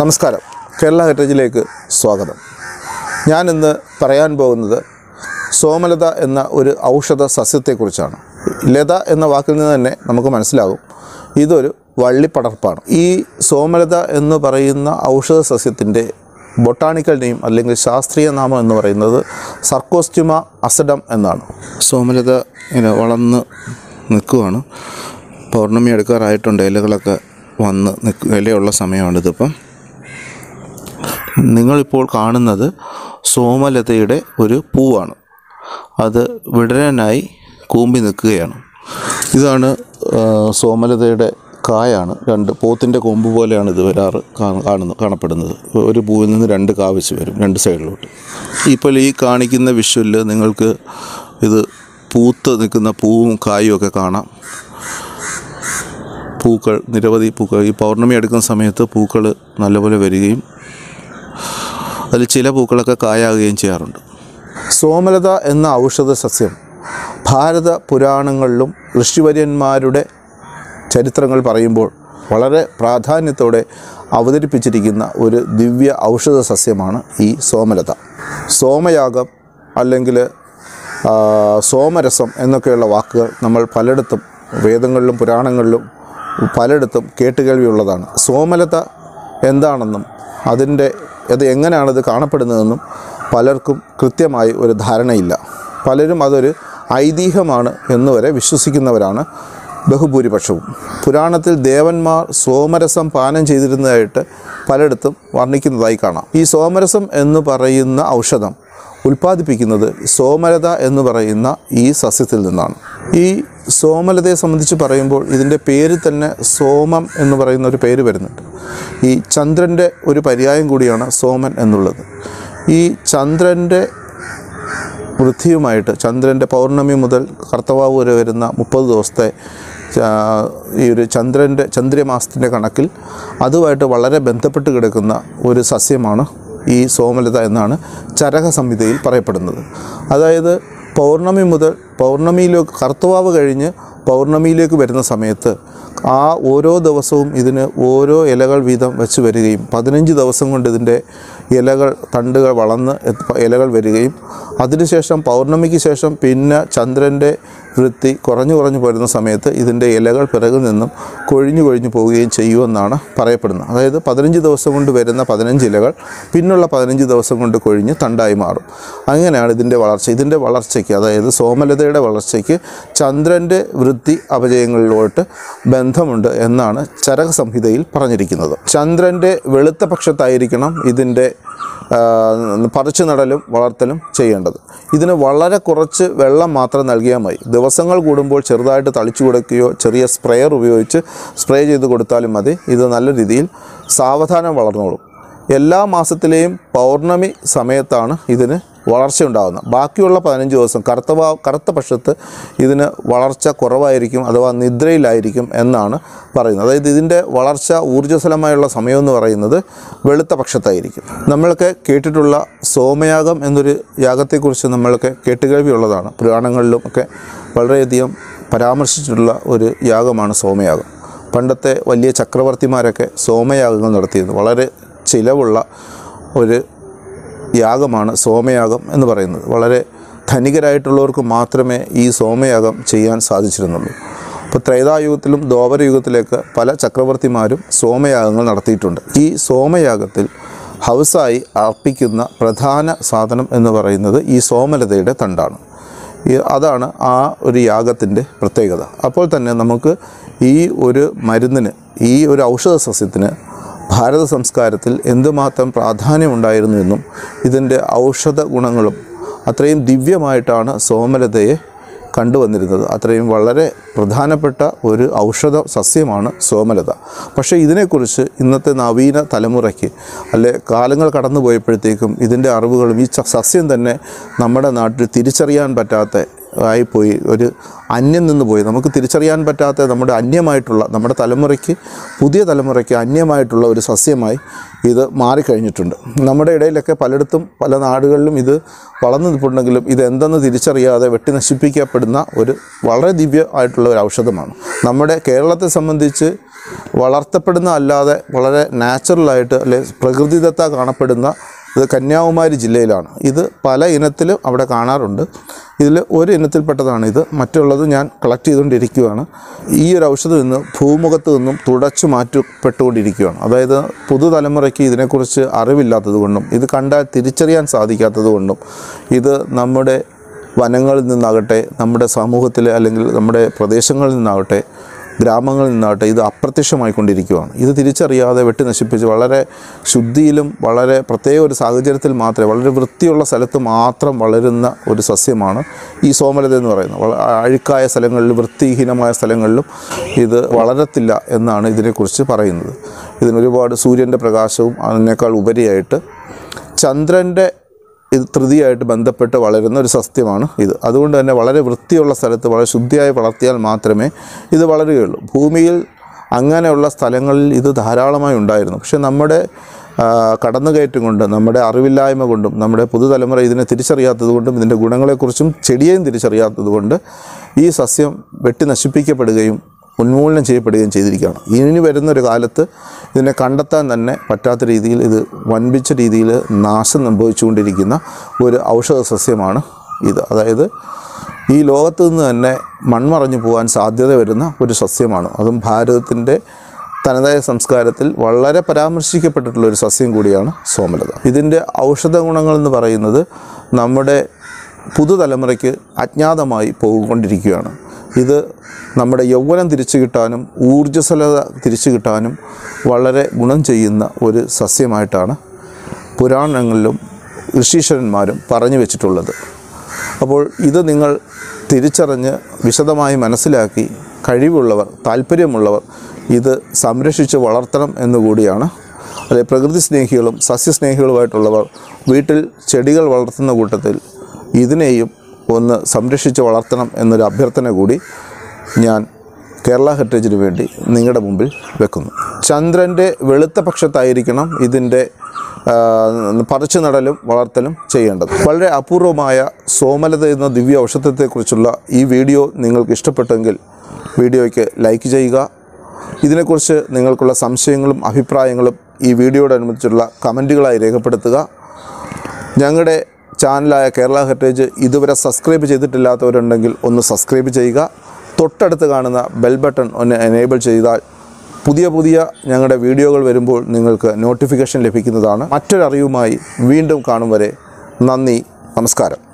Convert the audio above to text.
നമസ്കാരം കേരള ഹെറിറ്റേജിലേക്ക് സ്വാഗതം ഞാൻ ഇന്ന് പറയാൻ പോകുന്നത് സോമലത എന്ന ഒരു ഔഷധ സസ്യത്തെക്കുറിച്ചാണ് ലത എന്ന വാക്കിൽ നിന്ന് തന്നെ നമുക്ക് മനസ്സിലാകും ഇതൊരു വള്ളിപ്പടർപ്പാണ് ഈ സോമലത എന്ന് പറയുന്ന ഔഷധ സസ്യത്തിൻ്റെ ബൊട്ടാണിക്കൽ നെയിം അല്ലെങ്കിൽ ശാസ്ത്രീയ നാമം എന്ന് പറയുന്നത് സർക്കോസ്റ്റുമ അസഡം എന്നാണ് സോമലത ഇങ്ങനെ വളർന്ന് നിൽക്കുവാണ് പൗർണമി എടുക്കാറായിട്ടുണ്ട് ഇലകളൊക്കെ വന്ന് നിൽക്കുക ഇലയുള്ള സമയമാണിതിപ്പം നിങ്ങളിപ്പോൾ കാണുന്നത് സോമലതയുടെ ഒരു പൂവാണ് അത് വിടരാനായി കൂമ്പി നിൽക്കുകയാണ് ഇതാണ് ആ, സോമലതയുടെ കായാണ് രണ്ട് പോത്തിൻ്റെ കൊമ്പ് പോലെയാണ് ഇത് വരാറ് കാ- കാണുന്നു കാണപ്പെടുന്നത് ഒരു പൂവിൽ നിന്ന് രണ്ട് കാ വെച്ച് വരും രണ്ട് സൈഡിലോട്ട് ഇപ്പോൾ ഈ കാണിക്കുന്ന വിഷ്വലിൽ നിങ്ങൾക്ക് ഇത് പൂത്ത് നിൽക്കുന്ന പൂവും കായും ഒക്കെ കാണാം പൂക്കൾ നിരവധി പൂക്കൾ ഈ പൗർണമി എടുക്കുന്ന സമയത്ത് പൂക്കൾ നല്ലപോലെ വരികയും അതിൽ ചില പൂക്കളൊക്കെ കായാകുകയും ചെയ്യാറുണ്ട് സോമലത എന്ന ഔഷധ സസ്യം ഭാരത പുരാണങ്ങളിലും ഋഷിവര്യന്മാരുടെ ചരിത്രങ്ങൾ പറയുമ്പോൾ വളരെ പ്രാധാന്യത്തോടെ അവതരിപ്പിച്ചിരിക്കുന്ന ഒരു ദിവ്യ ഔഷധ സസ്യമാണ് ഈ സോമലത സോമയാഗം അല്ലെങ്കിൽ ആ, സോമരസം എന്നൊക്കെയുള്ള വാക്കുകൾ നമ്മൾ പലയിടത്തും വേദങ്ങളിലും പുരാണങ്ങളിലും പലയിടത്തും കേട്ടുകേൾവിയുള്ളതാണ് സോമലത എന്താണെന്നും അതിൻ്റെ അത് എങ്ങനെയാണ് ഇത് കാണപ്പെടുന്നതെന്നും പലർക്കും കൃത്യമായി ഒരു ധാരണയില്ല പലരും അതൊരു ഐതിഹ്യമാണ് എന്ന് വരെ വിശ്വസിക്കുന്നവരാണ് ബഹുഭൂരിപക്ഷവും പുരാണത്തിൽ ദേവന്മാർ സോമരസം പാനം ചെയ്തിരുന്നതായിട്ട് പലയിടത്തും വർണ്ണിക്കുന്നതായി കാണാം ഈ സോമരസം എന്ന് പറയുന്ന ഔഷധം ഉൽപ്പാദിപ്പിക്കുന്നത് സോമലത എന്ന് പറയുന്ന ഈ സസ്യത്തിൽ നിന്നാണ് ഈ സോമലതയെ സംബന്ധിച്ച് പറയുമ്പോൾ ഇതിൻ്റെ പേര് തന്നെ സോമം എന്ന് പറയുന്ന ഒരു പേര് വരുന്നുണ്ട് ഈ ചന്ദ്രൻ്റെ ഒരു പര്യായം കൂടിയാണ് സോമൻ എന്നുള്ളത് ഈ ചന്ദ്രൻ്റെ വൃദ്ധിയുമായിട്ട് ചന്ദ്രൻ്റെ പൗർണമി മുതൽ കർത്തവാവ് വരെ വരുന്ന മുപ്പത് ദിവസത്തെ ആ, ഈ ഒരു ചന്ദ്രൻ്റെ ചന്ദ്രമാസത്തിൻ്റെ കണക്കിൽ അതുമായിട്ട് വളരെ ബന്ധപ്പെട്ട് കിടക്കുന്ന ഒരു സസ്യമാണ് ഈ സോമലത എന്നാണ് ചരക സംഹിതയിൽ പറയപ്പെടുന്നത് അതായത് പൗർണമി മുതൽ പൗർണമിയിലേക്ക് കർത്തവാവ് കഴിഞ്ഞ് പൗർണമിയിലേക്ക് വരുന്ന സമയത്ത് ആ ഓരോ ദിവസവും ഇതിന് ഓരോ ഇലകൾ വീതം വെച്ച് വരികയും പതിനഞ്ച് ദിവസം കൊണ്ട് ഇതിൻ്റെ ഇലകൾ തണ്ടുകൾ വളർന്ന് എത്ത- ഇലകൾ വരികയും അതിനുശേഷം പൗർണമിക്ക് ശേഷം പിന്നെ ചന്ദ്രൻ്റെ വൃത്തി കുറഞ്ഞു കുറഞ്ഞു വരുന്ന സമയത്ത് ഇതിൻ്റെ ഇലകൾ പിറകിൽ നിന്നും കൊഴിഞ്ഞു കൊഴിഞ്ഞു പോവുകയും ചെയ്യുമെന്നാണ് പറയപ്പെടുന്നത് അതായത് പതിനഞ്ച് ദിവസം കൊണ്ട് വരുന്ന പതിനഞ്ച് ഇലകൾ പിന്നുള്ള പതിനഞ്ച് ദിവസം കൊണ്ട് കൊഴിഞ്ഞ് തണ്ടായി മാറും അങ്ങനെയാണ് ഇതിൻ്റെ വളർച്ച ഇതിൻ്റെ വളർച്ചയ്ക്ക് അതായത് സോമലതയുടെ വളർച്ചയ്ക്ക് ചന്ദ്രൻ്റെ വൃത്തി അപജയങ്ങളിലോട്ട് ബന്ധമുണ്ട് എന്നാണ് ചരക സംഹിതയിൽ പറഞ്ഞിരിക്കുന്നത് ചന്ദ്രൻ്റെ വെളുത്ത പക്ഷത്തായിരിക്കണം ഇതിൻ്റെ ആ, പറിച്ചു നടലും വളർത്തലും ചെയ്യേണ്ടത് ഇതിന് വളരെ കുറച്ച് വെള്ളം മാത്രം നൽകിയാൽ മതി ദിവസങ്ങൾ കൂടുമ്പോൾ ചെറുതായിട്ട് തളിച്ചു കൊടുക്കുകയോ ചെറിയ സ്പ്രെയർ ഉപയോഗിച്ച് സ്പ്രേ ചെയ്ത് കൊടുത്താലും മതി ഇത് നല്ല രീതിയിൽ സാവധാനം വളർന്നോളും എല്ലാ മാസത്തിലെയും പൗർണമി സമയത്താണ് ഇതിന് വളർച്ച ഉണ്ടാകുന്നത് ബാക്കിയുള്ള പതിനഞ്ച് ദിവസം കറുത്ത ഭാ- കറുത്ത പക്ഷത്ത് ഇതിന് വളർച്ച കുറവായിരിക്കും അഥവാ നിദ്രയിലായിരിക്കും എന്നാണ് പറയുന്നത് അതായത് ഇതിൻ്റെ വളർച്ച ഊർജ്ജസ്വലമായുള്ള സമയം എന്ന് പറയുന്നത് വെളുത്ത പക്ഷത്തായിരിക്കും നമ്മളൊക്കെ കേട്ടിട്ടുള്ള സോമയാഗം എന്നൊരു യാഗത്തെക്കുറിച്ച് നമ്മളൊക്കെ കേട്ടുകേൾവിയുള്ളതാണ് പുരാണങ്ങളിലും ഒക്കെ വളരെയധികം പരാമർശിച്ചിട്ടുള്ള ഒരു യാഗമാണ് സോമയാഗം പണ്ടത്തെ വലിയ ചക്രവർത്തിമാരൊക്കെ സോമയാഗങ്ങൾ നടത്തിയിരുന്നു വളരെ ചിലവുള്ള ഒരു യാഗമാണ് സോമയാഗം എന്ന് പറയുന്നത് വളരെ ധനികരായിട്ടുള്ളവർക്ക് മാത്രമേ ഈ സോമയാഗം ചെയ്യാൻ സാധിച്ചിരുന്നുള്ളൂ ഇപ്പോൾ ത്രേതായുഗത്തിലും ദ്വാപരയുഗത്തിലേക്ക് പല ചക്രവർത്തിമാരും സോമയാഗങ്ങൾ നടത്തിയിട്ടുണ്ട് ഈ സോമയാഗത്തിൽ ഹൗസായി അർപ്പിക്കുന്ന പ്രധാന സാധനം എന്ന് പറയുന്നത് ഈ സോമലതയുടെ തണ്ടാണ് ഈ അതാണ് ആ ഒരു യാഗത്തിൻ്റെ പ്രത്യേകത അപ്പോൾ തന്നെ നമുക്ക് ഈ ഒരു മരുന്നിന് ഈ ഒരു ഔഷധ സസ്യത്തിന് ഭാരത സംസ്കാരത്തിൽ എന്തുമാത്രം പ്രാധാന്യമുണ്ടായിരുന്നു എന്നും ഇതിൻ്റെ ഔഷധ ഗുണങ്ങളും അത്രയും ദിവ്യമായിട്ടാണ് സോമലതയെ കണ്ടുവന്നിരുന്നത് അത്രയും വളരെ പ്രധാനപ്പെട്ട ഒരു ഔഷധ സസ്യമാണ് സോമലത പക്ഷേ ഇതിനെക്കുറിച്ച് ഇന്നത്തെ നവീന തലമുറയ്ക്ക് അല്ലെ കാലങ്ങൾ കടന്നു പോയപ്പോഴത്തേക്കും ഇതിൻ്റെ അറിവുകളും ഈ ച- സസ്യം തന്നെ നമ്മുടെ നാട്ടിൽ തിരിച്ചറിയാൻ പറ്റാത്ത ആയിപ്പോയി ഒരു അന്യം നിന്ന് പോയി നമുക്ക് തിരിച്ചറിയാൻ പറ്റാത്ത നമ്മുടെ അന്യമായിട്ടുള്ള നമ്മുടെ തലമുറയ്ക്ക് പുതിയ തലമുറയ്ക്ക് അന്യമായിട്ടുള്ള ഒരു സസ്യമായി ഇത് മാറിക്കഴിഞ്ഞിട്ടുണ്ട് നമ്മുടെ ഇടയിലൊക്കെ പലയിടത്തും പല നാടുകളിലും ഇത് വളർന്നു നിൽപ്പുണ്ടെങ്കിലും ഇത് എന്തെന്ന് തിരിച്ചറിയാതെ വെട്ടി നശിപ്പിക്കപ്പെടുന്ന ഒരു വളരെ ദിവ്യ ആയിട്ടുള്ള ഒരു ഔഷധമാണ് നമ്മുടെ കേരളത്തെ സംബന്ധിച്ച് വളർത്തപ്പെടുന്ന അല്ലാതെ വളരെ നാച്ചുറലായിട്ട് അല്ലെ പ്രകൃതിദത്ത കാണപ്പെടുന്ന ഇത് കന്യാകുമാരി ജില്ലയിലാണ് ഇത് പല ഇനത്തിലും അവിടെ കാണാറുണ്ട് ഇതിൽ ഒരു ഇനത്തിൽപ്പെട്ടതാണ് ഇത് മറ്റുള്ളത് ഞാൻ കളക്ട് ചെയ്തുകൊണ്ടിരിക്കുകയാണ് ഈ ഒരു ഔഷധം ഇന്ന് ഭൂമുഖത്ത് നിന്നും തുടച്ചു മാറ്റപ്പെട്ടുകൊണ്ടിരിക്കുകയാണ് അതായത് പുതുതലമുറയ്ക്ക് ഇതിനെക്കുറിച്ച് അറിവില്ലാത്തത് കൊണ്ടും ഇത് കണ്ടാൽ തിരിച്ചറിയാൻ സാധിക്കാത്തത് കൊണ്ടും ഇത് നമ്മുടെ വനങ്ങളിൽ നിന്നാകട്ടെ നമ്മുടെ സമൂഹത്തിലെ അല്ലെങ്കിൽ നമ്മുടെ പ്രദേശങ്ങളിൽ നിന്നാകട്ടെ ഗ്രാമങ്ങളിൽ നിന്നാകട്ടെ ഇത് അപ്രത്യക്ഷമായിക്കൊണ്ടിരിക്കുകയാണ് ഇത് തിരിച്ചറിയാതെ വെട്ടി നശിപ്പിച്ച് വളരെ ശുദ്ധിയിലും വളരെ പ്രത്യേക ഒരു സാഹചര്യത്തിൽ മാത്രമേ വളരെ വൃത്തിയുള്ള സ്ഥലത്ത് മാത്രം വളരുന്ന ഒരു സസ്യമാണ് ഈ സോമലത എന്ന് പറയുന്നത് വള- അഴുക്കായ സ്ഥലങ്ങളിലും വൃത്തിഹീനമായ സ്ഥലങ്ങളിലും ഇത് വളരത്തില്ല എന്നാണ് ഇതിനെക്കുറിച്ച് പറയുന്നത് ഇതിന് ഒരുപാട് സൂര്യൻ്റെ പ്രകാശവും അതിനേക്കാൾ ഉപരിയായിട്ട് ചന്ദ്രൻ്റെ ഇത് തൃതിയായിട്ട് ബന്ധപ്പെട്ട് വളരുന്ന ഒരു സസ്യമാണ് ഇത് അതുകൊണ്ട് തന്നെ വളരെ വൃത്തിയുള്ള സ്ഥലത്ത് വളരെ ശുദ്ധിയായി വളർത്തിയാൽ മാത്രമേ ഇത് വളരുകയുള്ളൂ ഭൂമിയിൽ അങ്ങനെയുള്ള സ്ഥലങ്ങളിൽ ഇത് ധാരാളമായി ഉണ്ടായിരുന്നു പക്ഷേ നമ്മുടെ ആ, കടന്നുകയറ്റം കൊണ്ട് നമ്മുടെ അറിവില്ലായ്മ കൊണ്ടും നമ്മുടെ പുതുതലമുറ ഇതിനെ തിരിച്ചറിയാത്തത് കൊണ്ടും ഇതിൻ്റെ ഗുണങ്ങളെക്കുറിച്ചും ചെടിയെയും തിരിച്ചറിയാത്തത് കൊണ്ട് ഈ സസ്യം വെട്ടി നശിപ്പിക്കപ്പെടുകയും ഉന്മൂലനം ചെയ്യപ്പെടുകയും ചെയ്തിരിക്കുകയാണ് ഇനി വരുന്നൊരു കാലത്ത് ഇതിനെ കണ്ടെത്താൻ തന്നെ പറ്റാത്ത രീതിയിൽ ഇത് വൻപിച്ച രീതിയിൽ നാശം സംഭവിച്ചുകൊണ്ടിരിക്കുന്ന ഒരു ഔഷധ സസ്യമാണ് ഇത് അതായത് ഈ ലോകത്ത് നിന്ന് തന്നെ മൺമറഞ്ഞു പോകാൻ സാധ്യത വരുന്ന ഒരു സസ്യമാണ് അതും ഭാരതത്തിൻ്റെ തനതായ സംസ്കാരത്തിൽ വളരെ പരാമർശിക്കപ്പെട്ടിട്ടുള്ള ഒരു സസ്യം കൂടിയാണ് സോമലത ഇതിൻ്റെ ഔഷധ ഗുണങ്ങളെന്ന് പറയുന്നത് നമ്മുടെ പുതുതലമുറയ്ക്ക് അജ്ഞാതമായി പോയിക്കൊണ്ടിരിക്കുകയാണ് ഇത് നമ്മുടെ യൗവനം തിരിച്ചു കിട്ടാനും ഊർജ്ജസ്വലത തിരിച്ചു കിട്ടാനും വളരെ ഗുണം ചെയ്യുന്ന ഒരു സസ്യമായിട്ടാണ് പുരാണങ്ങളിലും ഋഷീശ്വരന്മാരും പറഞ്ഞു വെച്ചിട്ടുള്ളത് അപ്പോൾ ഇത് നിങ്ങൾ തിരിച്ചറിഞ്ഞ് വിശദമായി മനസ്സിലാക്കി കഴിവുള്ളവർ താല്പര്യമുള്ളവർ ഇത് സംരക്ഷിച്ച് വളർത്തണം എന്നുകൂടിയാണ് അല്ലെ പ്രകൃതി സ്നേഹികളും സസ്യസ്നേഹികളുമായിട്ടുള്ളവർ വീട്ടിൽ ചെടികൾ വളർത്തുന്ന കൂട്ടത്തിൽ ഇതിനെയും ഒന്ന് സംരക്ഷിച്ച് വളർത്തണം എന്നൊരു അഭ്യർത്ഥന കൂടി ഞാൻ കേരള ഹെറിറ്റേജിന് വേണ്ടി നിങ്ങളുടെ മുമ്പിൽ വെക്കുന്നു ചന്ദ്രൻ്റെ വെളുത്ത പക്ഷത്തായിരിക്കണം ഇതിൻ്റെ ആ, പറിച്ചു നടലും വളർത്തലും ചെയ്യേണ്ടത് വളരെ അപൂർവമായ സോമലത എന്ന ദിവ്യ ഔഷധത്തെക്കുറിച്ചുള്ള ഈ വീഡിയോ നിങ്ങൾക്ക് ഇഷ്ടപ്പെട്ടെങ്കിൽ വീഡിയോയ്ക്ക് ലൈക്ക് ചെയ്യുക ഇതിനെക്കുറിച്ച് നിങ്ങൾക്കുള്ള സംശയങ്ങളും അഭിപ്രായങ്ങളും ഈ വീഡിയോയോടനുബന്ധിച്ചുള്ള കമൻറ്റുകളായി രേഖപ്പെടുത്തുക ഞങ്ങളുടെ ചാനലായ കേരള ഹെറിറ്റേജ് ഇതുവരെ സബ്സ്ക്രൈബ് ചെയ്തിട്ടില്ലാത്തവരുണ്ടെങ്കിൽ ഒന്ന് സബ്സ്ക്രൈബ് ചെയ്യുക തൊട്ടടുത്ത് കാണുന്ന ബെൽ ബട്ടൺ ഒന്ന് എനേബിൾ ചെയ്താൽ പുതിയ പുതിയ ഞങ്ങളുടെ വീഡിയോകൾ വരുമ്പോൾ നിങ്ങൾക്ക് നോട്ടിഫിക്കേഷൻ ലഭിക്കുന്നതാണ് മറ്റൊരറിവുമായി വീണ്ടും കാണും വരെ നന്ദി നമസ്കാരം